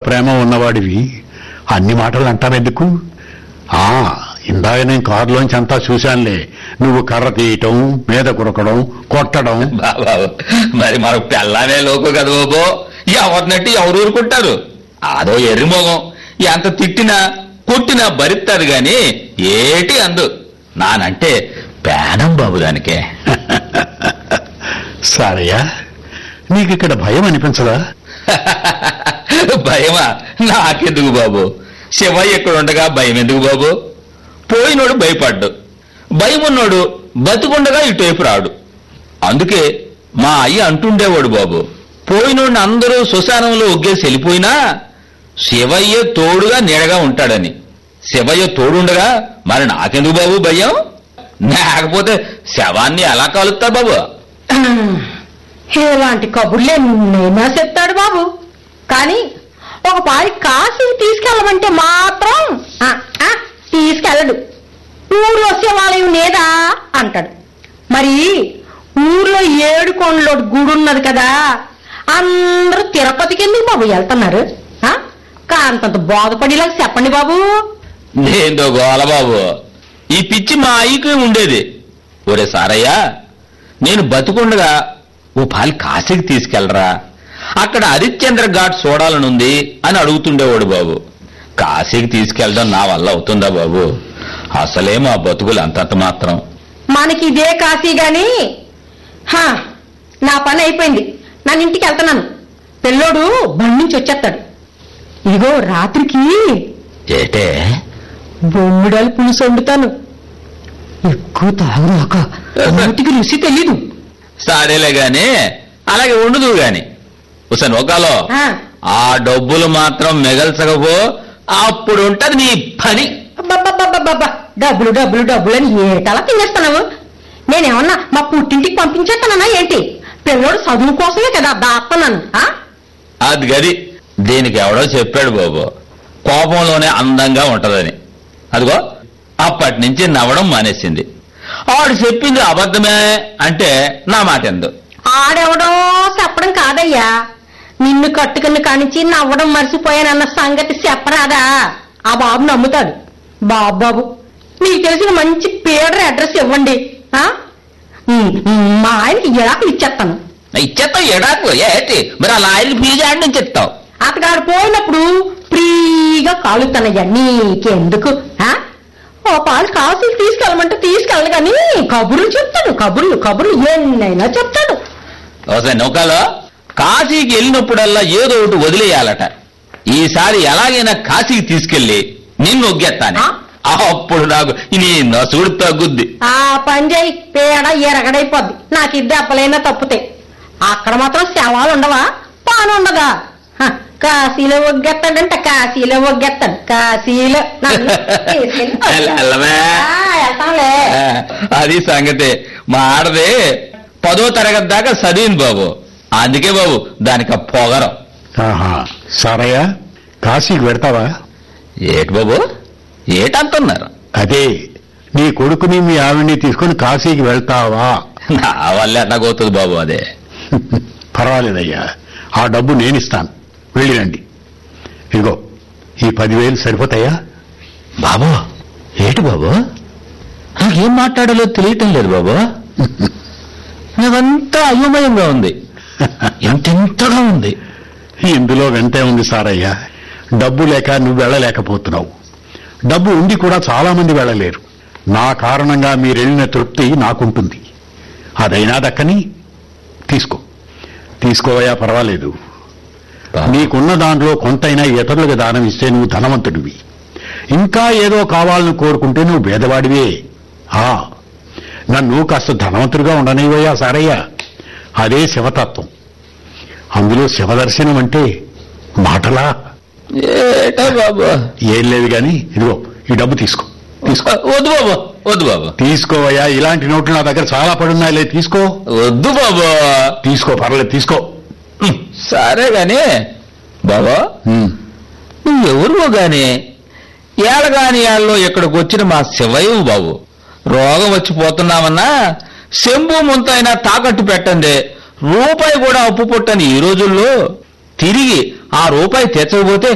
ప్రేమ ఉన్నవాడివి అన్ని మాటలు అంటావెందుకు ఆ ఇందాక నేను కారులోంచి అంతా చూశానులే నువ్వు కర్ర తీయటం మీద కురకడం కొట్టడం బాబా మరి మనకు పెళ్ళానే లోకు కదా బాబో ఎవరినట్టు ఎవరు ఊరుకుంటారు అదో ఎర్రిమోగం ఎంత తిట్టినా కొట్టినా భరిస్తారు గాని ఏటి అందు నానంటే పేనం బాబు దానికే సరయ్యా నీకు ఇక్కడ భయం అనిపించదా భయమా నాకెందుకు బాబు శివయ్య ఇక్కడ ఉండగా భయం ఎందుకు బాబు పోయినోడు భయపడ్డు భయం ఉన్నోడు బతుకుండగా ఇటువైపు రాడు అందుకే మా అయ్య అంటుండేవాడు బాబు పోయినోడిని అందరూ శ్మశానంలో ఒగ్గేసి వెళ్ళిపోయినా శివయ్య తోడుగా నీడగా ఉంటాడని శివయ్య తోడుండగా మరి నాకెందుకు బాబు భయం లేకపోతే శవాన్ని ఎలా కాలుస్తా బాబు ఇలాంటి కబుర్లే నేనా చెప్తాడు బాబు కానీ ఒక పారి కాశీ తీసుకెళ్ళమంటే మాత్రం ఆ, ఆ, తీసుకెళ్ళడు ఊర్లో శివాలయం లేదా అంటాడు మరి ఊర్లో ఏడు కొండలో గుడి ఉన్నది కదా అందరూ తిరుపతికి ఎందుకు బాబు వెళ్తున్నారు ఆ? కాంతంత బాధపడేలాగా చెప్పండి బాబు ఏందో గోల బాబు ఈ పిచ్చి మా అయ్యకి ఉండేది ఒరే సారయ్య నేను బతుకుండగా ఓ పాలి కాశీకి తీసుకెళ్లరా అక్కడ హరిశ్చంద్ర ఘాట్ చూడాలనుంది అని అడుగుతుండేవాడు బాబు కాశీకి తీసుకెళ్ళడం నా వల్ల అవుతుందా బాబు అసలే మా బతుకులు అంతంత మాత్రం మనకి ఇదే కాశీ గాని హా, నా పని అయిపోయింది నేను ఇంటికి వెళ్తున్నాను పిల్లోడు బండి నుంచి వచ్చేస్తాడు ఇదిగో రాత్రికి ఏటే బొమ్మిడాలు పులుసు వండుతాను ఎక్కువ తాగునాక నోటికి రుచి తెలీదు సారేలే గాని అలాగే ఉండదు గాని ఉసన్ ఒకాలో ఆ, ఆ డబ్బులు మాత్రం మిగల్చకపో అప్పుడు ఉంటది నీ పని అబ్బబ్బబ్బబ్బబ్బబ్బా, డబ్బులు డబ్బులు డబ్బులు అని ఏటలా తినేస్తున్నావు నేనేమన్నా మా పుట్టింటికి పంపించేస్తానన్నా ఏంటి పిల్లోడు చదువు కోసమే కదా దాస్తున్నాను ఆ? అది గది దీనికి ఎవడో చెప్పాడు బాబు కోపంలోనే అందంగా ఉంటదని అదిగో అప్పటి నుంచి నవ్వడం మానేసింది ఆడు చెప్పింది అబద్ధమే అంటే నా మాట ఎందు ఆడెవడో చెప్పడం కాదయ్యా నిన్ను కట్టుకుని కానించి నవ్వడం మర్చిపోయానన్న సంగతి చెప్పరాదా ఆ బాబు నమ్ముతాడు బాబు బాబు మీకు తెలిసిన మంచి పేడర్ అడ్రస్ ఇవ్వండి ఆ? ఉమ్, ఉమ్, మా ఆయనకి ఇడాకులు ఇచ్చేస్తాను ఇచ్చేస్తావు ఎడాకు ఏటి మరి అలా ఆయన ఫీజు ఆడి నుంచి ఇస్తావు అతగాడు పోయినప్పుడు ఫ్రీగా కాలుతానయ్యా నీకెందుకు ఆ? ఓ పాలు కాసులు తీసుకెళ్ళమంటే తీసుకెళ్ళను కానీ కబుర్లు చెప్తాడు కబుర్లు కబుర్లు ఎన్నైనా చెప్తాడు ఒకసారి నౌకాలో కాశీకి వెళ్ళినప్పుడల్లా ఏదో ఒకటి వదిలేయాలట ఈసారి ఎలాగైనా కాశీకి తీసుకెళ్లి నిన్ను ఒగ్గేస్తాను ఆ? అప్పుడు నాకు నీ నసుడు తగ్గుద్ది ఆ పని చేయి పేడ ఎరగడైపోద్ది నాకు ఇది దెబ్బలైనా తప్పుతాయి అక్కడ మాత్రం శవాలు ఉండవా పాను ఉండదా హ, కాశీలో ఒగ్గెత్తాడంట కాశీలో ఒగ్గెత్తాడు కాశీలో నన్ను తీసుకెళ్ళి వెళ్ళ- వెళ్ళవే. ఆ, వెళ్తాంలే ఆ, అది సంగతి మా ఆడది పదో తరగతి దాకా చదివింది బాబు అందుకే బాబు దానికి ఆ పొగరం ఆహా సరయ్యా కాశీకి పెడతావా ఏటి బాబు ఏటంటున్నారు అదే నీ కొడుకుని మీ ఆవిడ్ని తీసుకుని కాశీకి వెళ్తావా నా వల్ల ఎట్టగోతుంది బాబు అదే పర్వాలేదయ్యా ఆ డబ్బు నేనిస్తాను వెళ్ళిరండి ఇదిగో ఈ పదివేలు సరిపోతాయా బాబు ఏటి బాబు నాకేం మాట్లాడాలో తెలియటం లేదు బాబు నాకంతా అయోమయంగా ఉంది ఎంతెంతగా ఉంది ఇందులో వెంటే ఉంది సారయ్య డబ్బు లేక నువ్వు వెళ్ళలేకపోతున్నావు డబ్బు ఉండి కూడా చాలా మంది వెళ్ళలేరు నా కారణంగా మీరెళ్ళిన తృప్తి నాకుంటుంది అదైనా దక్కని తీసుకో తీసుకోవయా పర్వాలేదు నీకున్న దాంట్లో కొంతైనా ఇతరులకు దానం ఇస్తే నువ్వు ధనవంతుడివి ఇంకా ఏదో కావాలని కోరుకుంటే నువ్వు భేదవాడివే ఆ నన్ను కాస్త ధనవంతుడిగా ఉండనివయ్యా సారయ్య అదే శివతత్వం అందులో శివదర్శనం అంటే మాటలా ఏటా బాబు ఏం లేదు గాని ఇదిగో ఈ డబ్బు తీసుకో తీసుకో వద్దు బాబు వద్దు బాబు తీసుకోవయ్యా ఇలాంటి నోట్లు నా దగ్గర చాలా పడున్నాయిలే తీసుకో వద్దు బాబు తీసుకో పర్లేదు తీసుకో ఉమ్, సరే గాని బాబా ఉమ్. నువ్వెవరువో గాని ఏళ్ళగాని ఏళ్ళలో ఇక్కడికి వచ్చిన మా శివయ్య బాబు రోగం వచ్చిపోతున్నామన్నా శంభు ముంతైనా తాకట్టు పెట్టండి రూపాయి కూడా అప్పు పుట్టని ఈ రోజుల్లో తిరిగి ఆ రూపాయి తెచ్చకపోతే